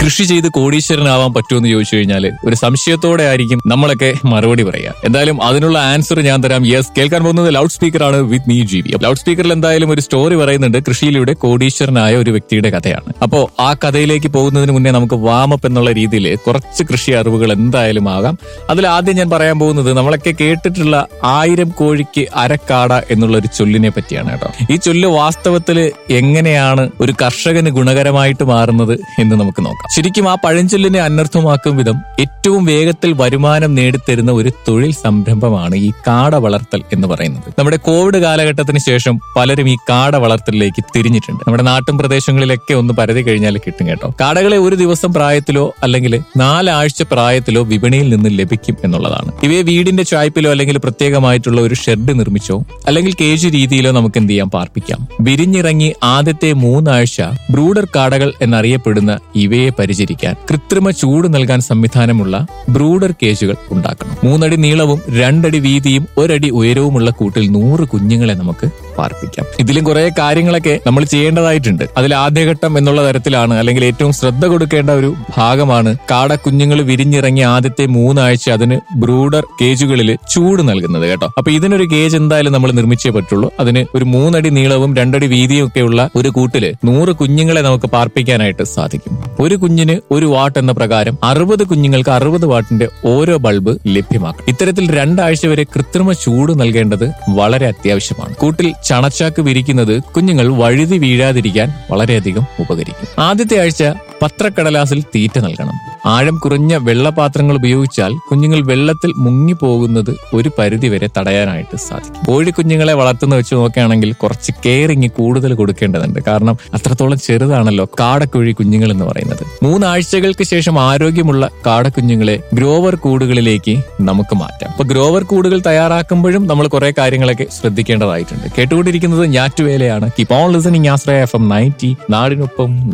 കൃഷി ചെയ്ത് കോടീശ്വരനാവാൻ പറ്റുമെന്ന് ചോദിച്ചു കഴിഞ്ഞാൽ ഒരു സംശയത്തോടെ ആയിരിക്കും നമ്മളൊക്കെ മറുപടി പറയുക എന്തായാലും അതിനുള്ള ആൻസർ ഞാൻ തരാം യെസ് കേൾക്കാൻ പോകുന്നത് ലൗഡ് സ്പീക്കറാണ് with me G V loud സ്പീക്കറിൽ എന്തായാലും ഒരു സ്റ്റോറി പറയുന്നുണ്ട് കൃഷിയിലൂടെ കോടീശ്വരനായ ഒരു വ്യക്തിയുടെ കഥയാണ് അപ്പോ ആ കഥയിലേക്ക് പോകുന്നതിന് മുന്നേ നമുക്ക് വാമപ്പ് എന്നുള്ള രീതിയിൽ കുറച്ച് കൃഷി അറിവുകൾ എന്തായാലും ആകാം അതിൽ ആദ്യം ഞാൻ പറയാൻ പോകുന്നത് നമ്മളൊക്കെ കേട്ടിട്ടുള്ള ആയിരം കോഴിക്ക് അരക്കാട എന്നുള്ള ഒരു ചൊല്ലിനെ പറ്റിയാണ് കേട്ടോ ഈ ചൊല്ല് വാസ്തവത്തിൽ എങ്ങനെയാണ് ഒരു കർഷകന് ഗുണകരമായിട്ട് മാറുന്നത് എന്ന് നമുക്ക് നോക്കാം ശരിക്കും ആ പഴഞ്ചൊല്ലിനെ അനർത്ഥമാക്കും വിധം ഏറ്റവും വേഗത്തിൽ വരുമാനം നേടിത്തരുന്ന ഒരു തൊഴിൽ സംരംഭമാണ് ഈ കാട വളർത്തൽ എന്ന് പറയുന്നത് നമ്മുടെ കോവിഡ് കാലഘട്ടത്തിന് ശേഷം പലരും ഈ കാട വളർത്തലിലേക്ക് തിരിഞ്ഞിട്ടുണ്ട് നമ്മുടെ നാട്ടും പ്രദേശങ്ങളിലൊക്കെ ഒന്ന് പരതി കഴിഞ്ഞാൽ കിട്ടും കേട്ടോ കാടകളെ ഒരു ദിവസം പ്രായത്തിലോ അല്ലെങ്കിൽ നാലാഴ്ച പ്രായത്തിലോ വിപണിയിൽ നിന്ന് ലഭിക്കും എന്നുള്ളതാണ് ഇവയെ വീടിന്റെ ചായ്പിലോ അല്ലെങ്കിൽ പ്രത്യേകമായിട്ടുള്ള ഒരു ഷെഡ് നിർമ്മിച്ചോ അല്ലെങ്കിൽ കേജ് രീതിയിലോ നമുക്ക് എന്ത് ചെയ്യാം പാർപ്പിക്കാം വിരിഞ്ഞിറങ്ങി ആദ്യത്തെ മൂന്നാഴ്ച ബ്രൂഡർ കാടകൾ എന്നറിയപ്പെടുന്ന ഇവയെ പരിചരിക്കാൻ കൃത്രിമ ചൂട് നൽകാൻ സംവിധാനമുള്ള ബ്രൂഡർ കേജുകൾ ഉണ്ടാക്കണം മൂന്നടി നീളവും രണ്ടടി വീതിയും ഒരടി ഉയരവുമുള്ള കൂട്ടിൽ നൂറ് കുഞ്ഞുങ്ങളെ നമുക്ക് പാർപ്പിക്കാം ഇതിലും കുറെ കാര്യങ്ങളൊക്കെ നമ്മൾ ചെയ്യേണ്ടതായിട്ടുണ്ട് അതിൽ ആദ്യഘട്ടം എന്നുള്ള തരത്തിലാണ് അല്ലെങ്കിൽ ഏറ്റവും ശ്രദ്ധ കൊടുക്കേണ്ട ഒരു ഭാഗമാണ് കാട കുഞ്ഞുങ്ങൾ വിരിഞ്ഞിറങ്ങി ആദ്യത്തെ മൂന്നാഴ്ച അതിന് ബ്രൂഡർ കേജുകളിൽ ചൂട് നൽകുന്നത് കേട്ടോ അപ്പൊ ഇതിനൊരു കേജ് എന്തായാലും നമ്മൾ നിർമ്മിച്ചേ പറ്റുള്ളൂ അതിന് ഒരു മൂന്നടി നീളവും രണ്ടടി വീതിയും ഒക്കെയുള്ള ഒരു കൂട്ടില് നൂറ് കുഞ്ഞുങ്ങളെ നമുക്ക് പാർപ്പിക്കാനായിട്ട് സാധിക്കും ഒരു കുഞ്ഞിന് ഒരു വാട്ട് എന്ന പ്രകാരം അറുപത് കുഞ്ഞുങ്ങൾക്ക് അറുപത് വാട്ടിന്റെ ഓരോ ബൾബ് ലഭ്യമാക്കും ഇത്തരത്തിൽ രണ്ടാഴ്ച വരെ കൃത്രിമ ചൂട് നൽകേണ്ടത് വളരെ അത്യാവശ്യമാണ് കൂട്ടിൽ ചണച്ചാക്ക് വിരിക്കുന്നത് കുഞ്ഞുങ്ങൾ വഴുതി വീഴാതിരിക്കാൻ വളരെയധികം ഉപകരിക്കും ആദ്യത്തെ ആഴ്ച പത്രക്കടലാസിൽ തീറ്റ നൽകണം ആഴം കുറഞ്ഞ വെള്ളപാത്രങ്ങൾ ഉപയോഗിച്ചാൽ കുഞ്ഞുങ്ങൾ വെള്ളത്തിൽ മുങ്ങിപ്പോകുന്നത് ഒരു പരിധിവരെ തടയാനായിട്ട് സാധിക്കും കോഴിക്കുഞ്ഞുങ്ങളെ വളർത്തുന്ന വെച്ച് നോക്കുകയാണെങ്കിൽ കുറച്ച് കെയറിങ് കൂടുതൽ കൊടുക്കേണ്ടതുണ്ട് കാരണം അത്രത്തോളം ചെറുതാണല്ലോ കാടക്കുഴി കുഞ്ഞുങ്ങൾ എന്ന് പറയുന്നത് മൂന്നാഴ്ചകൾക്ക് ശേഷം ആരോഗ്യമുള്ള കാടക്കുഞ്ഞുങ്ങളെ ഗ്രോവർ കൂടുകളിലേക്ക് നമുക്ക് മാറ്റാം അപ്പൊ ഗ്രോവർ കൂടുകൾ തയ്യാറാക്കുമ്പോഴും നമ്മൾ കുറെ കാര്യങ്ങളൊക്കെ ശ്രദ്ധിക്കേണ്ടതായിട്ടുണ്ട് കേട്ടുകൊണ്ടിരിക്കുന്നത് ഞാറ്റുവേലയാണ് keep on listening Ashraya F M ninety നാടിനൊപ്പം